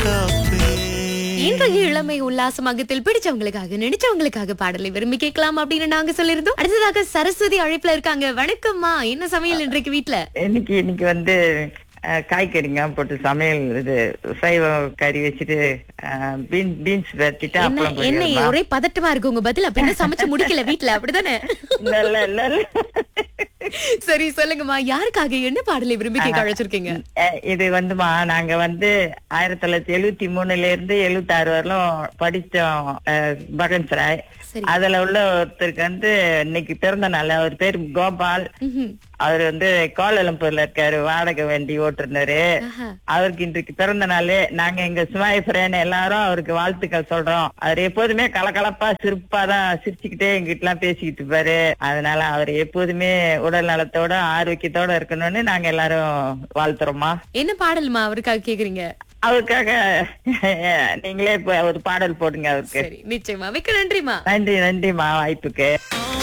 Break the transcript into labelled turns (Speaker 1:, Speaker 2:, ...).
Speaker 1: காப்பேன்
Speaker 2: இன்றைய இளமை உல்லாச மகத்தில் பிடிச்சவங்களுக்காக நினைச்சவங்களுக்காக பாடலை விரும்பி கேட்கலாம் அப்படின்னு நாங்க சொல்லியிருந்தோம் அடுத்ததாக சரஸ்வதி அழைப்புல இருக்காங்க வணக்கம்மா என்ன சமையல் இன்றைக்கு வீட்ல
Speaker 3: இன்னைக்கு இன்னைக்கு வந்து அஹ், காய்கறிங்க போட்டு சமையல் இது சைவ கறி வச்சுட்டு அஹ், பீன் பீன்ஸ் வச்சுட்டு
Speaker 2: என்ன
Speaker 3: அப்புறம்
Speaker 2: என்ன ஒரே பதட்டமா இருக்கு உங்க பதில் அப்ப என்ன சமைச்சு முடிக்கல வீட்ல அப்படிதானே
Speaker 3: இல்ல இல்ல இல்ல இல்ல.
Speaker 2: சரி சொல்லுங்கம்மா யாருக்காக என்ன பாடலை விரும்பி கேட்க அழைச்சிருக்கீங்க
Speaker 3: அஹ், இது வந்துமா நாங்க வந்து ஆயிரத்தி தொள்ளாயிரத்தி எழுவத்தி மூணுல இருந்து எழுவத்தி ஆறு வரலும் படிச்சோம் அஹ், பகன் சராய்
Speaker 2: சரி.
Speaker 3: அதுல உள்ள ஒருத்தருக்கு வந்து இன்னைக்கு பிறந்த நாள் அவர் பேர் கோபால்
Speaker 2: ம்ஹும்.
Speaker 3: அவர் வந்து கோலாலம்பூர்ல இருக்காரு வாடகை வண்டி ஓட்டுருந்தாரு
Speaker 2: ஆஹா.
Speaker 3: அவருக்கு இன்றைக்கு பிறந்த நாள் நாங்க எங்க சுமாய் ஃப்ரெண்ட் எல்லாரும் அவருக்கு வாழ்த்துக்கள் சொல்றோம் அவர் எப்போதுமே கலகலப்பா சிரிப்பா தான் சிரிச்சுக்கிட்டே எங்கிட்ட எல்லாம் பேசிக்கிட்டு இருப்பாரு அதனால அவர் எப்போதுமே உடல் நலத்தோட ஆரோக்கியத்தோட இருக்கணும்னு நாங்க எல்லாரும் வாழ்த்துறோமா
Speaker 2: என்ன பாடல்மா அவருக்காக கேக்குறீங்க
Speaker 3: அவருக்காக நீங்களே இப்ப ஒரு பாடல் போடுங்க அவருக்கு
Speaker 2: சரி நிச்சயமா மிக்க நன்றிமா
Speaker 3: நன்றி நன்றிமா வாய்ப்புக்கு
Speaker 1: ஆ